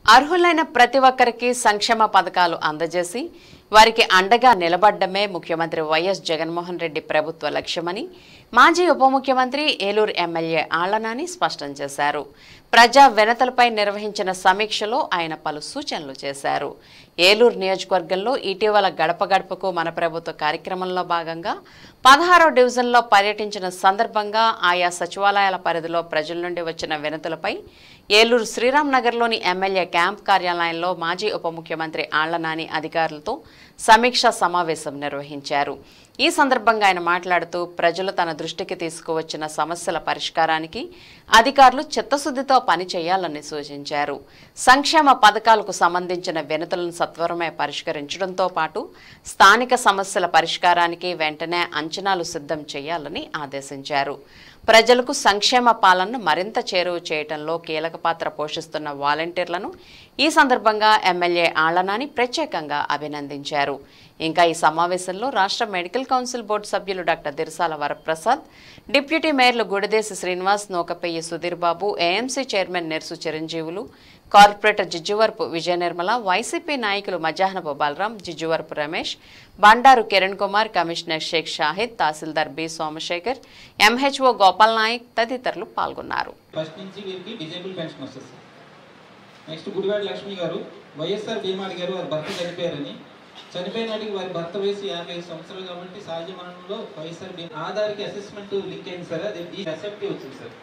అర్హులైన ప్రతి ఒక్కరికి సంక్షేమ పథకాలు అందజేసి వారికి అండగా నిలబడ్డమే ముఖ్యమంత్రి వైఎస్ జగన్మోహన్ రెడ్డి ప్రభుత్వ లక్ష్యమని మాజీ ఉప ముఖ్యమంత్రి ఏలూరు ఎమ్మెల్యే ఆళ్లనాని స్పష్టం చేశారు ప్రజా వినతులపై నిర్వహించిన సమీక్షలో ఆయన పలు సూచనలు చేశారు ఏలూరు నియోజకవర్గంలో ఇటీవల గడప గడపకు మన ప్రభుత్వ కార్యక్రమంలో భాగంగా పదహారో డివిజన్లో పర్యటించిన సందర్భంగా ఆయా సచివాలయాల పరిధిలో ప్రజల నుండి వచ్చిన వినతులపై ఏలూరు శ్రీరామ్ నగర్లోని ఎమ్మెల్యే క్యాంప్ కార్యాలయంలో మాజీ ఉప ముఖ్యమంత్రి ఆళ్లనాని అధికారులతో సమీక్షా సమావేశం నిర్వహించారు ఈ సందర్భంగా ఆయన మాట్లాడుతూ ప్రజలు తన దృష్టికి తీసుకువచ్చిన సమస్యల పరిష్కారానికి అధికారులు చిత్తశుద్ధితో పనిచేయాలని సూచించారు సంక్షేమ పథకాలకు సంబంధించిన వినతులను సత్వరమే పరిష్కరించడంతో పాటు స్థానిక సమస్యల పరిష్కారానికి వెంటనే అంచనాలు సిద్ధం చేయాలని ఆదేశించారు ప్రజలకు సంక్షేమ పాలనను మరింత చేరువ చేయడంలో కీలక పాత్ర పోషిస్తున్న వాలంటీర్లను ఈ సందర్భంగా ఎమ్మెల్యే ఆళ్లనాని ప్రత్యేకంగా అభినందించారు ఇంకా ఈ సమావేశంలో రాష్ట్ర మెడికల్ కౌన్సిల్ బోర్డు సభ్యులు డాక్టర్ దిరసాల వరప్రసాద్ డిప్యూటీ మేయర్లు Gudideshi Srinivas Nookapeyyi Sudheer Babu AMC chairman Nersu Chiranjeevulu corporator Jijjuvarapu Vijaya Nirmala YCP నాయకులు Madhyahnapu Balaram Jijjuvarapu Ramesh Bandaru Kiran Kumar commissioner Sheikh Shahid tahsildar B Somashekar MHO Gopal Naik తదితరులు పాల్గొన్నారు ఫస్ట్ నుంచి వీరికి డిజేబుల్ పెన్షన్ వస్తుంది sir next Gudivada Lakshmi garu YSR బీమా అడిగారు వారి భర్త చనిపోయారని చనిపోయిన నాటికి వారి భర్త వయసు యాభై ఐదు సంవత్సరాలు కాబట్టి సహజ మరణంలో వైఎస్ఆర్ బీమా ఆధార్కి అసెస్మెంట్ లింక్ అయింది సార్ అది ఈ అసెప్టీ వచ్చింది సార్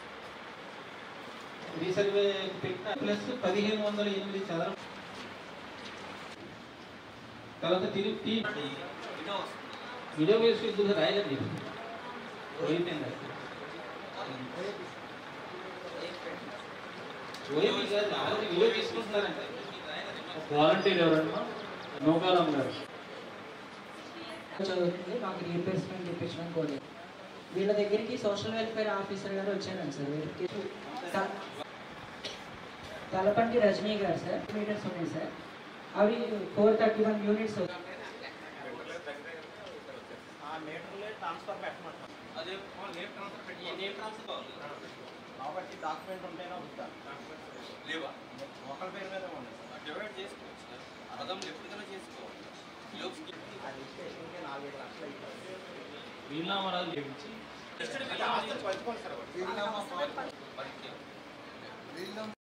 రీసర్వే పెట్టిన ప్లస్ పదిహేను వందల ఎనిమిది చదరం తర్వాత తిరిగి వీడియో వేసి ఇద్దరు రాయలేదు పోయింది ఓఎంపీ గారు ఆల్రెడీ వీడియో తీసుకుంటున్నారంట వాలంటీర్ ఎవరన్నా నూకాలం గారు చదువుతుంది మాకు రీప్లేస్మెంట్ ఇప్పించడం కూడా వీళ్ళ దగ్గరికి సోషల్ వెల్ఫేర్ ఆఫీసర్ గారు వచ్చారండి సార్ వెరిఫికేషన్ త- తలపంటి రజనీ గారు సార్ మీటర్స్ ఉన్నాయి సార్ అవి ఫోర్ థర్టీ వన్ యూనిట్స్ కాబట్టి డాక్యుమెంట్ ఉంటేనే వద్దా లేవా ఒకరి పేరు మీద ఉంది డివైడ్ చేసుకోవచ్చు సార్ అర్థంలో ఎప్పటికైనా చేసుకోవాలి అది ఇస్తే ఇంకే నాలుగైదు లక్షలు అయిపోతుంది వీళ్ళనామారాలు చేయించి ఆస్తులు పంచుకోండి సార్ వాడు.